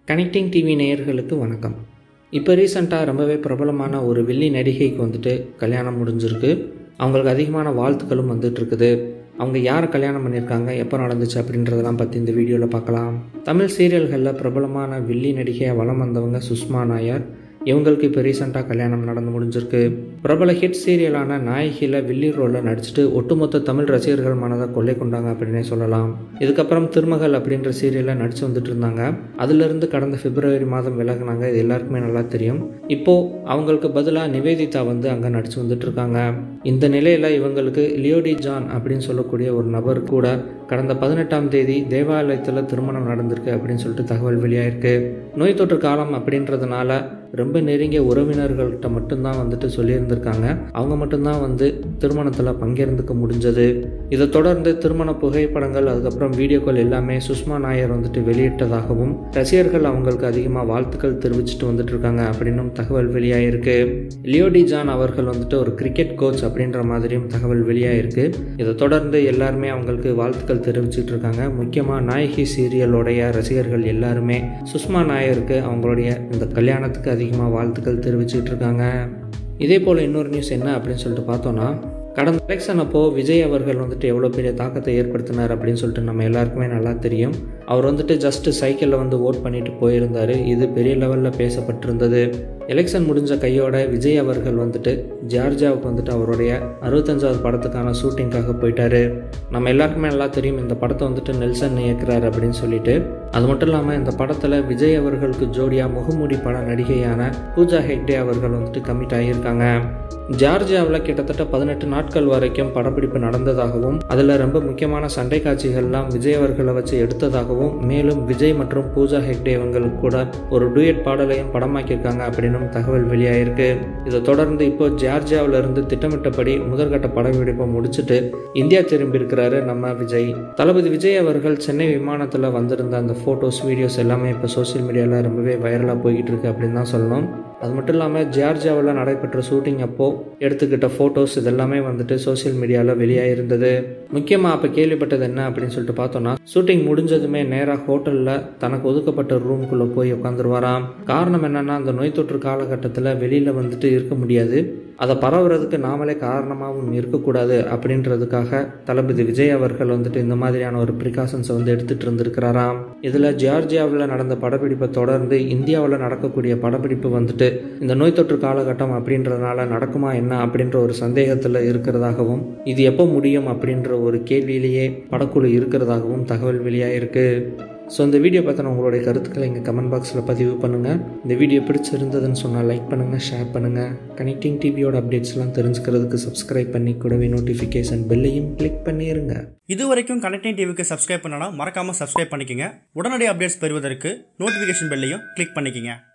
connecting TV நேயர்களுக்கு வணக்கம் இப்போ ரீசெண்டாக ரொம்பவே பிரபலமான ஒரு வெள்ளி நடிகைக்கு வந்துட்டு கல்யாணம் முடிஞ்சிருக்கு அவங்களுக்கு அதிகமான வாழ்த்துக்களும் வந்துட்டு இருக்குது அவங்க யாரை கல்யாணம் பண்ணியிருக்காங்க எப்போ நடந்துச்சு அப்படின்றதெல்லாம் பற்றி இந்த வீடியோவில் பார்க்கலாம் தமிழ் சீரியல்களில் பிரபலமான வெள்ளி நடிகையாக வலம் வந்தவங்க சுஷ்மா நாயர் இவங்களுக்கு இப்போ ரீசெண்டாக கல்யாணம் நடந்து முடிஞ்சிருக்கு பிரபல ஹிட் சீரியலான நாயகியில் வில்லி ரோலில் நடிச்சுட்டு ஒட்டுமொத்த தமிழ் ரசிகர்கள் மனதை கொள்ளை கொண்டாங்க அப்படின்னே சொல்லலாம் இதுக்கப்புறம் திருமகள் அப்படின்ற சீரியலில் நடிச்சு வந்துட்டு இருந்தாங்க அதிலிருந்து கடந்த பிப்ரவரி மாதம் விலகினாங்க இது எல்லாருக்குமே நல்லா தெரியும் இப்போது அவங்களுக்கு பதிலாக நிவேதிதா வந்து அங்கே நடிச்சு வந்துட்டு இருக்காங்க இந்த நிலையில் இவங்களுக்கு லியோடி ஜான் அப்படின்னு சொல்லக்கூடிய ஒரு நபர் கூட கடந்த பதினெட்டாம் தேதி தேவாலயத்தில் திருமணம் நடந்திருக்கு அப்படின்னு சொல்லிட்டு தகவல் வெளியாயிருக்கு நோய் தொற்று காலம் அப்படின்றதுனால ரொம்ப நெருங்கிய உறவினர்கள்ட்ட மட்டும்தான் வந்துட்டு சொல்லியிருந்திருக்காங்க அவங்க மட்டும்தான் வந்து திருமணத்தில் பங்கேற்ந்துக்க முடிஞ்சது இதை தொடர்ந்து திருமண புகைப்படங்கள் அதுக்கப்புறம் வீடியோக்கள் எல்லாமே சுஷ்மா நாயர் வந்துட்டு வெளியிட்டதாகவும் ரசிகர்கள் அவங்களுக்கு அதிகமாக வாழ்த்துக்கள் தெரிவிச்சுட்டு வந்துட்டு இருக்காங்க அப்படின்னும் தகவல் வெளியாயிருக்கு லியோடி ஜான் அவர்கள் வந்துட்டு ஒரு கிரிக்கெட் கோச் அப்படின்ற மாதிரியும் தகவல் வெளியாயிருக்கு இதை தொடர்ந்து எல்லாருமே அவங்களுக்கு வாழ்த்துக்கள் தெரிவிச்சுட்டு இருக்காங்க முக்கியமாக நாயகி சீரியலோடைய ரசிகர்கள் எல்லாருமே சுஷ்மா நாயருக்கு அவங்களுடைய இந்த கல்யாணத்துக்கு அதிகமாக வாழ்த்துக்கள் தெரிவிச்சுட்டு இருக்காங்க இதே போல் இன்னொரு நியூஸ் என்ன அப்படின்னு சொல்லிட்டு பார்த்தோன்னா கடந்த எலெக்ஷன் அப்போது விஜய் அவர்கள் வந்துட்டு எவ்வளோ பெரிய தாக்கத்தை ஏற்படுத்தினார் அப்படின்னு சொல்லிட்டு நம்ம எல்லாருக்குமே நல்லா தெரியும் அவர் வந்துட்டு ஜஸ்ட் சைக்கிளில் வந்து ஓட் பண்ணிட்டு போயிருந்தார் இது பெரிய லெவலில் பேசப்பட்டிருந்தது எலெக்ஷன் முடிஞ்ச கையோட விஜய் அவர்கள் வந்துட்டு ஜார்ஜியாவுக்கு வந்துட்டு அவருடைய அறுபத்தஞ்சாவது படத்துக்கான ஷூட்டிங்காக போயிட்டாரு நம்ம எல்லாருக்குமே நல்லா தெரியும் இந்த படத்தை வந்துட்டு நெல்சன் இயக்குறாரு அப்படின்னு சொல்லிட்டு அது மட்டும் இல்லாமல் இந்த படத்தில் விஜய் அவர்களுக்கு ஜோடியாக முகமூடி பட நடிகையான பூஜா ஹெக்டே அவர்கள் வந்துட்டு கமிட் ஆகியிருக்காங்க ஜார்ஜியாவில் கிட்டத்தட்ட பதினெட்டு நாட்கள் வரைக்கும் படப்பிடிப்பு நடந்ததாகவும் அதில் ரொம்ப முக்கியமான சண்டை காட்சிகள்லாம் விஜய் அவர்களை வச்சு எடுத்ததாகவும் மேலும் விஜய் மற்றும் பூஜா ஹெக்டே இவங்களுக்கு கூட ஒரு டூயட் பாடலையும் படமாக்கியிருக்காங்க அப்படின்னும் தகவல் வெளியாயிருக்கு இதை தொடர்ந்து இப்போ ஜார்ஜியாவில இருந்து திட்டமிட்டபடி முதற்கட்ட படப்பிடிப்பை முடிச்சுட்டு இந்தியா திரும்பி இருக்கிறாரு நம்ம விஜய் தளபதி விஜய் அவர்கள் சென்னை விமானத்தில் வந்திருந்த அந்த ஃபோட்டோஸ் வீடியோஸ் எல்லாமே இப்போ சோசியல் மீடியாவில் ரொம்பவே வைரலாக போய்கிட்டு இருக்கு அப்படின்னு தான் சொல்லணும் அது மட்டும் இல்லாமல் ஜியார்ஜியாவில் நடைபெற்ற ஷூட்டிங் அப்போது எடுத்துக்கிட்ட ஃபோட்டோஸ் இதெல்லாமே வந்துட்டு சோசியல் மீடியாவில் வெளியாயிருந்தது முக்கியமாக அப்போ கேள்விப்பட்டது என்ன அப்படின்னு சொல்லிட்டு பார்த்தோன்னா ஷூட்டிங் முடிஞ்சதுமே நேராக ஹோட்டலில் தனக்கு ஒதுக்கப்பட்ட ரூம்குள்ளே போய் உட்காந்துருவாராம் காரணம் என்னென்னா அந்த நோய் தொற்று காலகட்டத்தில் வெளியில் வந்துட்டு இருக்க முடியாது அதை பரவுறதுக்கு நாமளே காரணமாகவும் இருக்கக்கூடாது அப்படின்றதுக்காக தளபதி விஜய் அவர்கள் வந்துட்டு இந்த மாதிரியான ஒரு ப்ரிகாஷன்ஸை வந்து எடுத்துகிட்டு இருந்திருக்கிறாராம் இதில் ஜியார்ஜியாவில் நடந்த படப்பிடிப்பை தொடர்ந்து இந்தியாவில் நடக்கக்கூடிய படப்பிடிப்பு வந்துட்டு இந்த நோய் தொற்று காலகட்டம் அப்படின்றதுனால நடக்குமா என்ன அப்படின்ற ஒரு சந்தேகத்தில் இருக்கிறதாகவும் இது எப்போ முடியும் அப்படின்ற ஒரு கேள்வியிலேயே படக்குழு இருக்கிறதாகவும் தகவல் வெளியாயிருக்கு ஸோ இந்த வீடியோ பற்றின உங்களுடைய கருத்துக்களை எங்கள் கமெண்ட் பாக்ஸில் பதிவு பண்ணுங்கள் இந்த வீடியோ பிடிச்சிருந்ததுன்னு சொன்னால் லைக் பண்ணுங்கள் ஷேர் பண்ணுங்கள் கனெக்டிங் டிவியோட அப்டேட்ஸ்லாம் தெரிஞ்சுக்கிறதுக்கு சப்ஸ்கிரைப் பண்ணி கூடவே நோட்டிஃபிகேஷன் பெல்லையும் கிளிக் பண்ணிடுங்க இது வரைக்கும் கனெக்டிங் டிவிக்கு சப்ஸ்கிரைப் பண்ணனா மறக்காமல் சப்ஸ்கிரைப் பண்ணிக்கங்க உடனடி அப்டேட்ஸ் பெறுவதற்கு நோட்டிஃபிகேஷன் பெல்லையும் கிளிக் பண்ணிக்கங்க